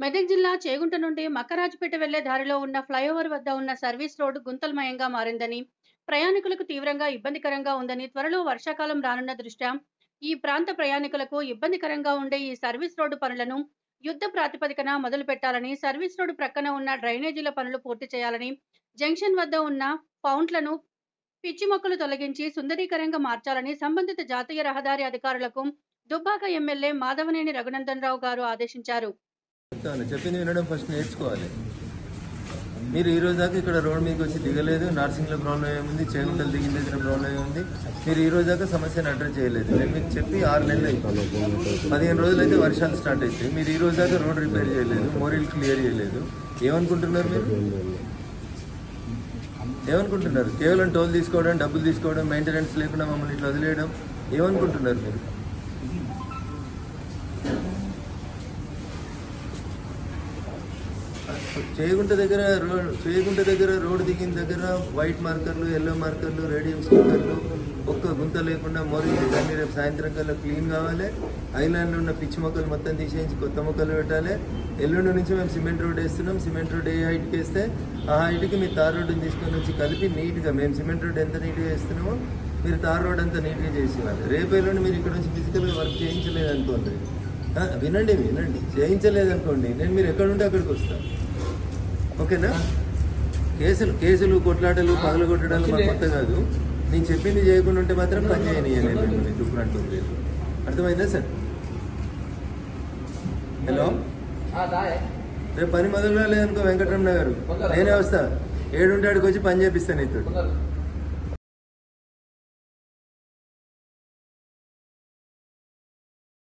మెదక్ జిల్లా చేగుంట నుండి మక్కరాజుపేట వెళ్లే దారిలో ఉన్న ఫ్లైఓవర్ వద్ద ఉన్న సర్వీస్ రోడ్డు గుంతలమయంగా మారిందని ప్రయాణికులకు తీవ్రంగా ఇబ్బందికరంగా ఉందని త్వరలో వర్షాకాలం రానున్న దృష్ట్యా ఈ ప్రాంత ప్రయాణికులకు ఇబ్బందికరంగా ఉండే ఈ సర్వీస్ రోడ్డు పనులను యుద్ధ ప్రాతిపదికన మొదలు పెట్టాలని సర్వీస్ రోడ్డు ప్రక్కన ఉన్న డ్రైనేజీల పనులు పూర్తి చేయాలని జంక్షన్ వద్ద ఉన్న ఫౌంట్లను పిచ్చి మొక్కలు తొలగించి సుందరీకరంగా మార్చాలని సంబంధిత జాతీయ రహదారి అధికారులకు దుబ్బాక ఎమ్మెల్యే మాధవనేని రఘునందన్ రావు గారు ఆదేశించారు చెప్తాను చెప్పింది వినడం ఫస్ట్ నేర్చుకోవాలి మీరు ఈ రోజు దాకా ఇక్కడ రోడ్ మీకు వచ్చి దిగలేదు నర్సింగ్లో ప్రాబ్లం ఏముంది చేగుంటలు దిగిన దగ్గర ప్రాబ్లం ఏముంది మీరు ఈ రోజు దాకా సమస్యను అడ్రస్ చేయలేదు నేను మీకు చెప్పి ఆరు నెలలు అయిపోయింది పదిహేను రోజులు అయితే వర్షాలు స్టార్ట్ అవుతాయి మీరు ఈ రోజు దాకా రోడ్ రిపేర్ చేయలేదు మోరీలు క్లియర్ చేయలేదు ఏమనుకుంటున్నారు మీరు ఏమనుకుంటున్నారు కేవలం టోల్ తీసుకోవడం డబ్బులు తీసుకోవడం మెయింటెనెన్స్ లేకుండా మమ్మల్ని ఇట్లా వదిలేయడం ఏమనుకుంటున్నారు మీరు చేయగుంట దగ్గర రోడ్ చేయగుంట దగ్గర రోడ్ దిగిన దగ్గర వైట్ మార్కర్లు ఎల్లో మార్కర్లు రేడియం స్టిక్కర్లు ఒక్క గుంత లేకుండా మోరీ దాన్ని రేపు సాయంత్రం కల్లా క్లీన్ కావాలి ఐలాండ్లో ఉన్న పిచ్చి మొక్కలు మొత్తం తీసేసి కొత్త మొక్కలు పెట్టాలి ఎల్లుండి నుంచి మేము సిమెంట్ రోడ్ వేస్తున్నాం సిమెంట్ రోడ్ ఏ హైట్కి వేస్తే ఆ హైట్కి మీరు తార్ రోడ్డుని తీసుకొని వచ్చి కలిపి నీట్గా మేము సిమెంట్ రోడ్ ఎంత నీట్గా వేస్తున్నామో మీరు తార్ రోడ్ అంతా నీట్గా చేసి ఇవ్వాలి రేపు ఎల్లుండి మీరు ఇక్కడ నుంచి ఫిజికల్గా వర్క్ చేయించలేదు అనుకోండి ఆ, వినండి వినండి చేయించలేదు అనుకోండి నేను మీరు ఎక్కడ ఉంటే అక్కడికి వస్తాను ఓకేనా కేసులు కేసులు కొట్లాటలు పగలు కొట్టడాలు మాకు కొత్త కాదు నేను చెప్పింది చేయకుండా ఉంటే మాత్రం పని చేయనియలేదు మిమ్మల్ని ఇప్పుడు అంటుంది అర్థమైందా సార్ హలో రేపు పని మొదలు లేదనుకో వెంకటరమణ గారు నేనే వస్తా ఏడుంటాడికి వచ్చి పని చేపిస్తాను ఇతడు